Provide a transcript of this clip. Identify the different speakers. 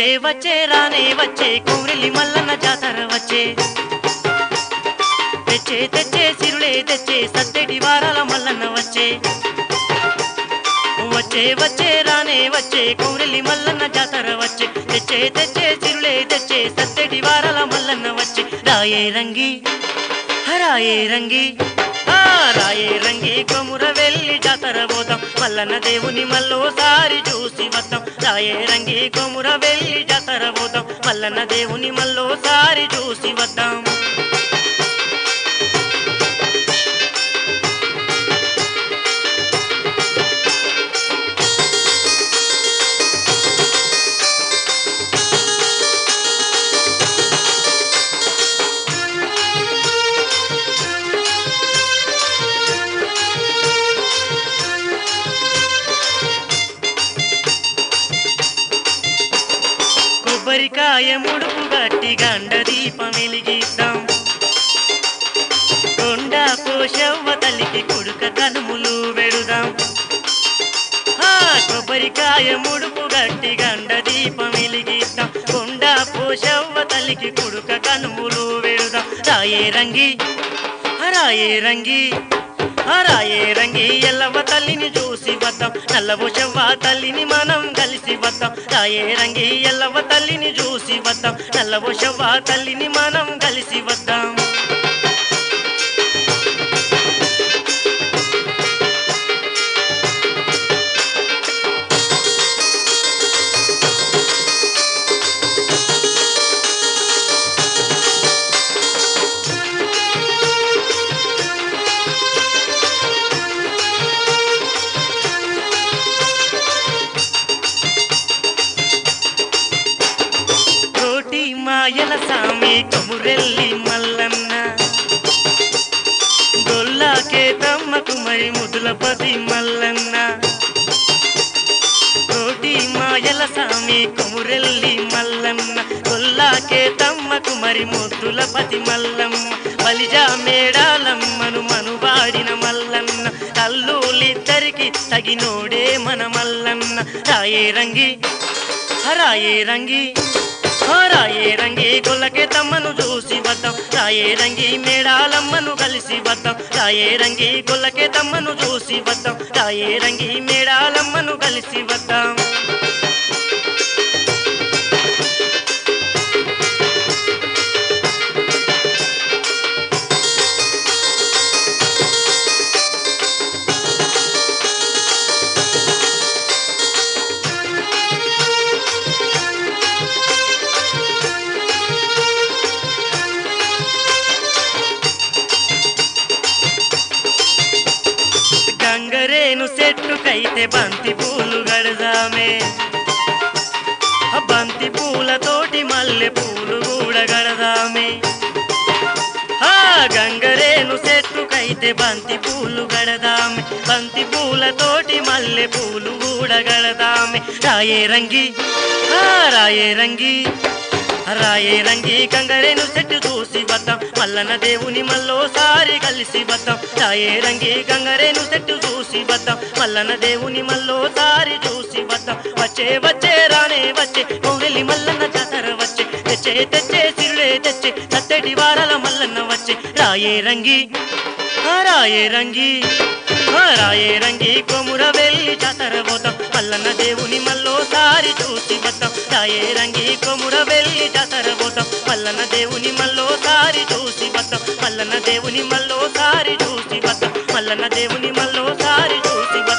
Speaker 1: వచ్చే రానే వచ్చే కోరిలి మల్లన్న జాతర వచ్చే తెచ్చే తెచ్చే సిరులే తెచ్చే సత్తెటి వారాల మల్లన్న వచ్చే వచ్చే వచ్చే రానే వచ్చే కోరిలి మల్లన్న జాతర వచ్చే తెచ్చే తెచ్చే సిరులే తెచ్చే సత్తెటి వారాల మల్లన్న వచ్చే రాయే రంగి హరాయే రంగి ఆ రాయే రంగి కొముర వెళ్ళి జాతర పోతాం మల్లన్న దేవుని మళ్ళోసారి చూసి వద్దాం రాయే రంగి కొముర వెళ్ళి జాతర పోతాం మల్లన్న దేవుని మళ్ళోసారి చూసి వద్దాం కొబ్బరికాయ ముడుపు గట్టి గండ దీపం వెలిగిద్దాం కొండ పోషవ్వ తల్లికి కొడుక కనుములు వెడుదాం ఆ కొబ్బరికాయ ముడుపు గట్టి గండ దీపం వెలిగిద్దాం కొండ పోషవ్వ తల్లికి కొడుక కనుములు వెడుదాం రాయే రంగి రాయే రంగి రాయే రంగి ఎల్లవ్వ తల్లిని చూసి వద్దాం నల్లబోషవ్వ తల్లిని మనం కలిసి వద్దాం రాయే రంగి ఎల్లవ్వ తల్లిని చూసి వద్దాం నల్లబోషవ్వ తల్లిని మనం కలిసి వద్దాం కోటి మాయల సామి కొమురెల్లి మల్లన్న గొల్లాకే తమ్మకు మరి ముదులపతి మల్లన్న కోటి మాయల సామి కొమురెల్లి మల్లన్న గొల్లాకే తమ్మకు మరి ముద్దులపతి మల్లమ్మ బలిజా మేడాలమ్మను మనువాడిన మల్లన్న తల్లులిద్దరికి తగినోడే మన మల్లన్న రాయే రంగి హరాయే రంగి రాయే రంగి గొల్లకే తమ్మను చూసి వద్దాం రాయే రంగి మేడాలమ్మను కలిసి వద్దాం రాయే రంగి గొల్లకే తమ్మను చూసి వద్దాం రాయే రంగి మేడాలమ్మను కలిసి వద్దాం గంగరేను చెట్టుకైతే బంతి పూలు గడదామే ఆ బంతి పూలతోటి మల్లె పూలు కూడా గడదామే ఆ గంగరేను చెట్టుకైతే బంతి పూలు గడదామే బంతి పూలతోటి మల్లె పూలు కూడా గడదామే రాయే రంగి ఆ రాయే రంగి రాయే రంగి గంగరేను చెట్టు చూసి వద్దాం మల్లన దేవుని మళ్ళోసారి కలిసి వద్దాం రాయే రంగి గంగరేను చెట్టు చూసి వద్దాం మల్లన దేవుని మళ్ళోసారి చూసి వద్దాం వచ్చే వచ్చే రానే వచ్చే కోవెలి మల్లన్న జాతర వచ్చే తెచ్చే తెచ్చే సిరులే తెచ్చే సత్తెటి వారాల మల్లన్న వచ్చే రాయే రంగి ఆ రాయే రంగి ఆ రాయే రంగి కొముర వెళ్ళి జాతర పోతాం మల్లన్న దేవుని మళ్ళోసారి చూసి వద్దాం రాయే రంగి కొముర వెళ్ళి జాతర పోతాం మల్లన్న దేవుని మళ్ళోసారి చూసి వద్దాం మల్లన్న దేవుని మళ్ళోసారి చూసి వద్దాం మల్లన్న దేవుని మళ్ళోసారి చూసి వద్దాం